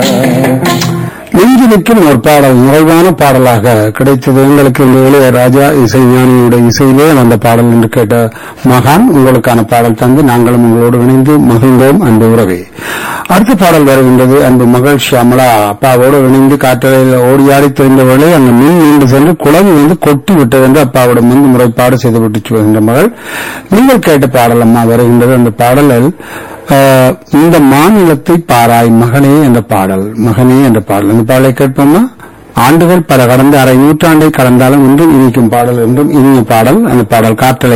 நெஞ்சிலுக்கும் ஒரு பாடல் நிறைவான பாடலாக கிடைத்தது எங்களுக்கு இந்த இளையராஜா இசை ஞானியுடைய இசையிலே வந்த பாடல் என்று கேட்ட மகான் உங்களுக்கான பாடல் தந்து நாங்களும் உங்களோடு இணைந்து மகிழ்ந்தோம் அன்பு உறவே அடுத்த பாடல் வருகின்றது அன்பு மகள் ஷியாமலா அப்பாவோடு இணைந்து காற்றலையில் ஓடியாடி தெரிந்தவர்களே அங்கு மின் நீண்டு சென்று குழம்பு வந்து கொட்டி விட்டது என்று அப்பாவிடம் வந்து முறைப்பாடு செய்துவிட்டு வருகின்ற மகள் நீங்கள் கேட்ட பாடல் அம்மா வருகின்றது அந்த பாடலில் ஆஹ், இந்த மாநிலத்தை பாராய் மகனே என்ற பாடல் மகனே என்ற பாடல் அந்த பாடலை கேட்போமா ஆண்டுகள் பல கடந்த அரை நூற்றாண்டை கடந்தாலும் இன்றும் இனிக்கும் பாடல் என்றும் இனிய பாடல் அந்த பாடல் காற்றலை